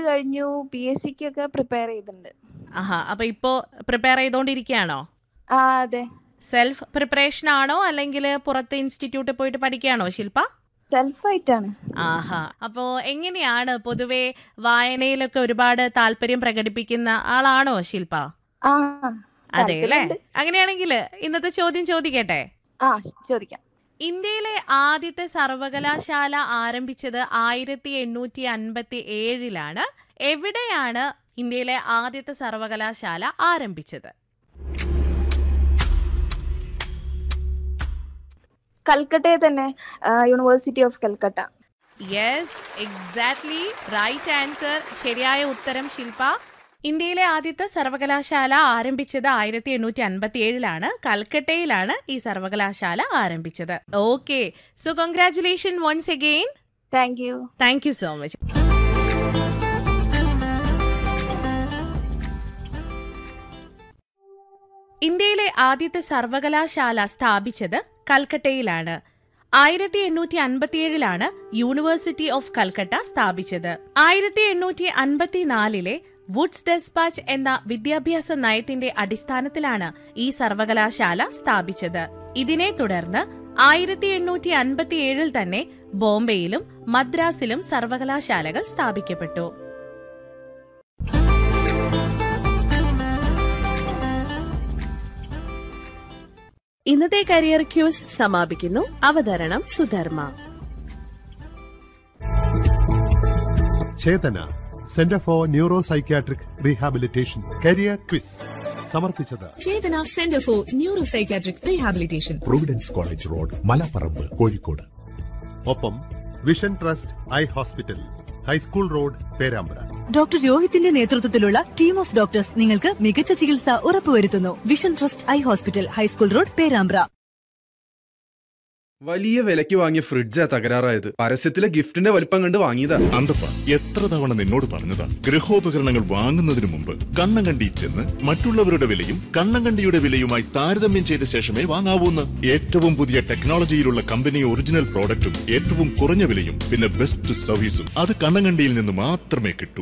കഴിഞ്ഞു P S സിക്കൊക്കെ prepare ചെയ്തിട്ടുണ്ട് ആഹാ അപ്പൊ ഇപ്പോ പ്രിപ്പയർ ചെയ്തോണ്ടിരിക്കുകയാണോ ആ അതെ സെൽഫ് പ്രിപ്പറേഷൻ ആണോ അല്ലെങ്കിൽ പുറത്ത് ഇൻസ്റ്റിറ്റ്യൂട്ടിൽ പോയിട്ട് പഠിക്കുകയാണോ ശില്പ സെൽഫായിട്ടാണ് ആഹാ അപ്പോ എങ്ങനെയാണ് പൊതുവെ വായനയിലൊക്കെ ഒരുപാട് താല്പര്യം പ്രകടിപ്പിക്കുന്ന ആളാണോ ശില്പ ആ അതെ അല്ലേ താല്പര്യമുണ്ട്. അങ്ങനെയാണെങ്കിൽ ഇന്നത്തെ ചോദ്യം ചോദിക്കട്ടെ ആ ചോദിക്കാം ഇന്ത്യയിലെ ആദ്യത്തെ സർവകലാശാല ആരംഭിച്ചത് ആയിരത്തി എണ്ണൂറ്റി അൻപത്തി ഏഴിലാണ് എവിടെയാണ് ഇന്ത്യയിലെ ആദ്യത്തെ സർവകലാശാല ആരംഭിച്ചത് കൽക്കട്ടയിൽ തന്നെ University of Calcutta yes exactly right answer ശരിയായ ഉത്തരം ശില്പ ഇന്ത്യയിലെ ആദ്യത്തെ സർവകലാശാല ആരംഭിച്ചത് ആയിരത്തി എണ്ണൂറ്റി അൻപത്തി ഏഴിലാണ് കൽക്കട്ടയിലാണ് ഈ സർവകലാശാല ആരംഭിച്ചത് okay so congratulation once again thank you thank you so much ഇന്ത്യയിലെ ആദ്യത്തെ സർവകലാശാല സ്ഥാപിച്ചത് കൽക്കട്ടയിലാണ് ആയിരത്തി എണ്ണൂറ്റി അൻപത്തിയേഴിലാണ് യൂണിവേഴ്സിറ്റി ഓഫ് കൽക്കട്ട സ്ഥാപിച്ചത് ആയിരത്തി എണ്ണൂറ്റി അൻപത്തിനാലിലെ വുഡ്സ് ഡെസ്പാച്ച് എന്ന വിദ്യാഭ്യാസ നയത്തിന്റെ അടിസ്ഥാനത്തിലാണ് ഈ സർവകലാശാല സ്ഥാപിച്ചത് ഇതിനെ തുടർന്ന് ആയിരത്തി എണ്ണൂറ്റി അൻപത്തിയേഴിൽ തന്നെ ബോംബെയിലും മദ്രാസിലും സർവകലാശാലകൾ സ്ഥാപിക്കപ്പെട്ടു ഇന്നത്തെ കരിയർ ക്യൂസ് സമാപിക്കുന്നു അവതരണം Sudharma Chetana centre for neuro psychiatric rehabilitation career quiz സമർപ്പിച്ചത് Chetana centre for neuro psychiatric rehabilitation Providence college road Malaparamba Kozhikode ഒപ്പം vision trust eye hospital high school road Perambra doctor രോഹിത്തിന്റെ നേതൃത്വത്തിലുള്ള ടീം ഓഫ് ഡോക്ടേഴ്സ് നിങ്ങൾക്ക് മികച്ച ചികിത്സ ഉറപ്പുവരുത്തുന്നു vision trust eye hospital high school road Perambra വലിയ വിലയ്ക്ക് വാങ്ങിയ ഫ്രിഡ്ജാ തകരാറായത് പരസ്യത്തിലെ ഗിഫ്റ്റിന്റെ വലിപ്പം കണ്ട് വാങ്ങിയതാ അന്തപ്പ എത്ര തവണ നിന്നോട് പറഞ്ഞതാ ഗൃഹോപകരണങ്ങൾ വാങ്ങുന്നതിന് മുമ്പ് കണ്ണങ്കണ്ടി ചെന്ന് മറ്റുള്ളവരുടെ വിലയും കണ്ണങ്കണ്ടിയുടെ വിലയുമായി താരതമ്യം ചെയ്ത ശേഷമേ വാങ്ങാവൂന്ന് ഏറ്റവും പുതിയ ടെക്നോളജിയിലുള്ള കമ്പനി ഒറിജിനൽ പ്രോഡക്റ്റും ഏറ്റവും കുറഞ്ഞ വിലയും പിന്നെ ബെസ്റ്റ് സർവീസും അത് കണ്ണങ്കണ്ടിയിൽ നിന്ന് മാത്രമേ കിട്ടൂ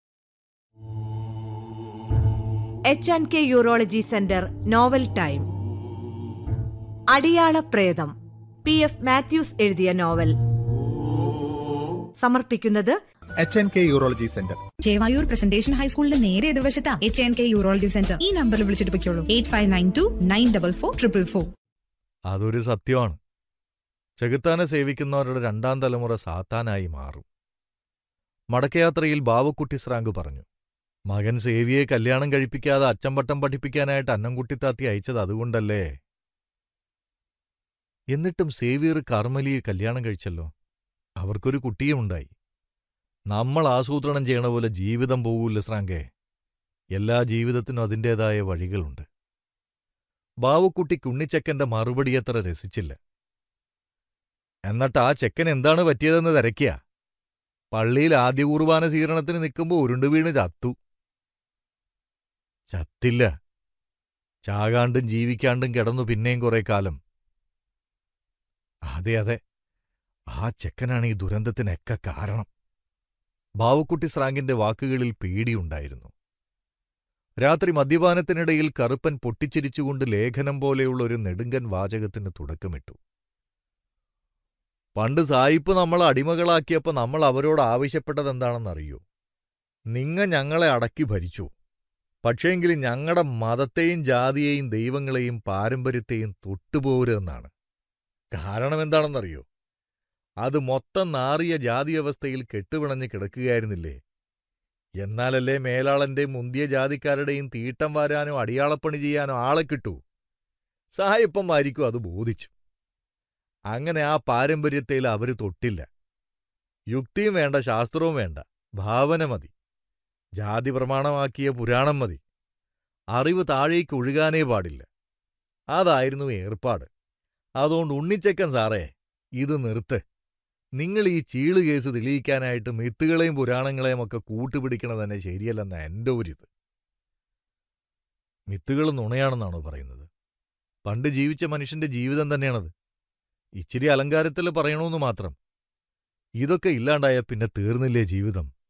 H and K urology centre novel time അടിയാള പ്രേതം പി എഫ് മാത്യൂസ് എഴുതിയ നോവൽ സമർപ്പിക്കുന്നത് H N K urology centre Chevayur presentation ഹൈസ്കൂളിന്റെ നേരെ എതിർവശത്താ H N K urology centre ഈ നമ്പറിൽ വിളിച്ചിട്ട് പൊയ്ക്കോളൂ eight five nine two nine double four triple four അതൊരു സത്യമാണ് ചെകുത്താനെ സേവിക്കുന്നവരുടെ രണ്ടാം തലമുറ സാത്താനായി മാറും മടക്കയാത്രയിൽ ബാവക്കുട്ടി സ്രാങ്ക് പറഞ്ഞു മകൻ സേവിയെ കല്യാണം കഴിപ്പിക്കാതെ അച്ചമ്പട്ടം പഠിപ്പിക്കാനായിട്ട് അന്നംകുട്ടിത്താത്തി അയച്ചത് അതുകൊണ്ടല്ലേ എന്നിട്ടും സേവിയർ കർമ്മലിയെ കല്യാണം കഴിച്ചല്ലോ അവർക്കൊരു കുട്ടിയും ഉണ്ടായി നമ്മൾ ആസൂത്രണം ചെയ്യണ പോലെ ജീവിതം പോകൂല്ല സ്രാങ്കേ എല്ലാ ജീവിതത്തിനും അതിൻ്റെതായ വഴികളുണ്ട് ബാവുക്കുട്ടിക്ക് ഉണ്ണിച്ചക്കന്റെ മറുപടി അത്ര രസിച്ചില്ല എന്നിട്ട് ആ ചെക്കൻ എന്താണ് പറ്റിയതെന്ന് തിരക്കിയ പള്ളിയിൽ ആദ്യ കുർബാന സ്വീകരണത്തിന് നിൽക്കുമ്പോൾ ഉരുണ്ടു വീണ് ചത്തു ചത്തില്ല ചാകാണ്ടും ജീവിക്കാണ്ടും കിടന്നു പിന്നെയും കുറെ കാലം അതെ അതെ ആ ചെക്കനാണ് ഈ ദുരന്തത്തിനൊക്കെ കാരണം ബാവുക്കുട്ടി സ്രാങ്കിന്റെ വാക്കുകളിൽ പേടിയുണ്ടായിരുന്നു രാത്രി മദ്യപാനത്തിനിടയിൽ കറുപ്പൻ പൊട്ടിച്ചിരിച്ചുകൊണ്ട് ലേഖനം പോലെയുള്ള ഒരു നെടുങ്കൻ വാചകത്തിന് തുടക്കമിട്ടു പണ്ട് സായിപ്പ് നമ്മളെ അടിമകളാക്കിയപ്പോൾ നമ്മൾ അവരോട് ആവശ്യപ്പെട്ടതെന്താണെന്നറിയോ നിങ്ങ ഞങ്ങളെ അടക്കി ഭരിച്ചു പക്ഷേങ്കിൽ ഞങ്ങളുടെ മതത്തെയും ജാതിയെയും ദൈവങ്ങളെയും പാരമ്പര്യത്തെയും തൊട്ടുപോരുതെന്നാണ് കാരണം എന്താണെന്നറിയോ അത് മൊത്തം നാറിയ ജാതി വ്യവസ്ഥയിൽ കെട്ടുപിണഞ്ഞ് കിടക്കുകയായിരുന്നില്ലേ എന്നാലല്ലേ മേലാളന്റെ മുന്തിയ ജാതിക്കാരുടെയും തീട്ടം വാരാനോ അടിയാളപ്പണി ചെയ്യാനോ ആളെ കിട്ടൂ സായപ്പന്മാരിക്കും അത് ബോധിച്ചു അങ്ങനെ ആ പാരമ്പര്യത്തിൽ അവര് തൊട്ടില്ല യുക്തിയും വേണ്ട ശാസ്ത്രവും വേണ്ട ഭാവന മതി ജാതി പ്രമാണമാക്കിയ പുരാണം മതി അറിവ് താഴേക്ക് ഒഴുകാനേ പാടില്ല അതായിരുന്നു ഏർപ്പാട് അതുകൊണ്ട് ഉണ്ണിച്ചക്കൻ സാറേ ഇത് നിർത്ത് നിങ്ങൾ ഈ ചീള് കേസ് തെളിയിക്കാനായിട്ട് മിത്തുകളെയും പുരാണങ്ങളെയും ഒക്കെ കൂട്ടുപിടിക്കണത് തന്നെ ശരിയല്ലെന്ന എൻ്റെ ഒരിത് മിത്തുകൾ നുണയാണെന്നാണോ പറയുന്നത് പണ്ട് ജീവിച്ച മനുഷ്യന്റെ ജീവിതം തന്നെയാണത് ഇച്ചിരി അലങ്കാരത്തിൽ പറയണമെന്ന് മാത്രം ഇതൊക്കെ ഇല്ലാണ്ടായ പിന്നെ തീർന്നില്ലേ ജീവിതം